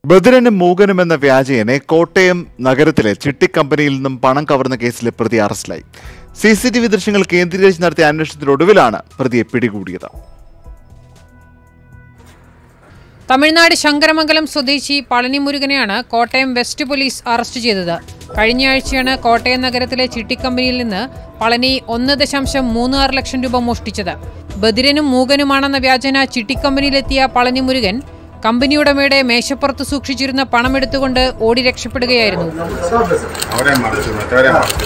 ബദിരനും മൂകനും എന്ന വ്യാജേനെ കോട്ടയം നഗരത്തിലെ ചിട്ടിക്കമ്പനിയിൽ നിന്നും പണം കവർന്ന കേസിലെ പ്രതി അറസ്റ്റിലായി സി സി ടി വി ദൃശ്യങ്ങൾ കേന്ദ്രീകരിച്ച് നടത്തിയ അന്വേഷണത്തിനൊടുവിലാണ് പ്രതിയെ പിടികൂടിയത് തമിഴ്നാട് ശങ്കരമംഗലം സ്വദേശി പളനി മുരുകനെയാണ് കോട്ടയം വെസ്റ്റ് പോലീസ് അറസ്റ്റ് ചെയ്തത് കഴിഞ്ഞയാഴ്ചയാണ് കോട്ടയം നഗരത്തിലെ ചിട്ടിക്കമ്പനിയിൽ നിന്ന് പളനി ഒന്ന് ദശാംശം മൂന്ന് ആറ് ലക്ഷം രൂപ മോഷ്ടിച്ചത് ബദിരനും മൂകനുമാണെന്ന വ്യാജന ചിട്ടിക്കമ്പനിയിലെത്തിയ പളനി മുരുകൻ കമ്പനി ഉടമയുടെ മേശപ്പുറത്ത് സൂക്ഷിച്ചിരുന്ന പണമെടുത്തുകൊണ്ട് ഓടി രക്ഷപ്പെടുകയായിരുന്നു അവരെ മറിച്ചു മറ്റവരെ മറിച്ചു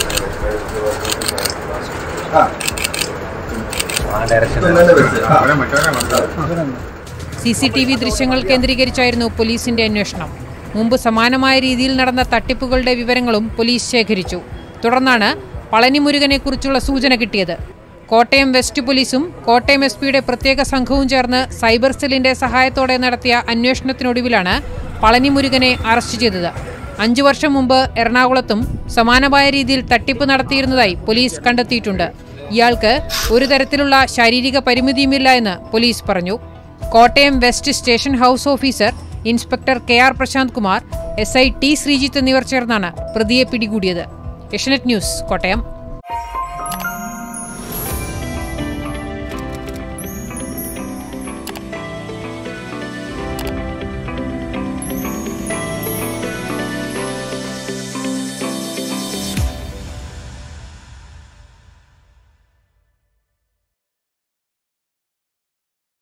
അവരെ മറ്റവരെ മറിച്ചു സി സി ടി വി ദൃശ്യങ്ങൾ കേന്ദ്രീകരിച്ചായിരുന്നു പോലീസിന്റെ അന്വേഷണം മുമ്പ് സമാനമായ രീതിയിൽ നടന്ന തട്ടിപ്പുകളുടെ വിവരങ്ങളും പോലീസ് ശേഖരിച്ചു തുടർന്നാണ് പളനി മുരുകനെക്കുറിച്ചുള്ള സൂചന കിട്ടിയത് കോട്ടയം വെസ്റ്റ് പോലീസും കോട്ടയം എസ് പിയുടെ പ്രത്യേക സംഘവും ചേർന്ന് സൈബർ സെല്ലിന്റെ സഹായത്തോടെ നടത്തിയ അന്വേഷണത്തിനൊടുവിലാണ് പളനി മുരുകനെ അറസ്റ്റ് ചെയ്തത് അഞ്ചു വർഷം മുമ്പ് എറണാകുളത്തും സമാനമായ രീതിയിൽ തട്ടിപ്പ് നടത്തിയിരുന്നതായി പോലീസ് കണ്ടെത്തിയിട്ടുണ്ട് ഇയാൾക്ക് ഒരു തരത്തിലുള്ള ശാരീരിക പരിമിതിയുമില്ല എന്ന് പോലീസ് പറഞ്ഞു Kottayam west station house officer inspector K R Prashanth Kumar S I T Sreejith എന്നിവർ ചേർന്നാണ് പ്രതിയെ പിടികൂടിയത് ഏഷ്യനെറ്റ് ന്യൂസ് കോട്ടയം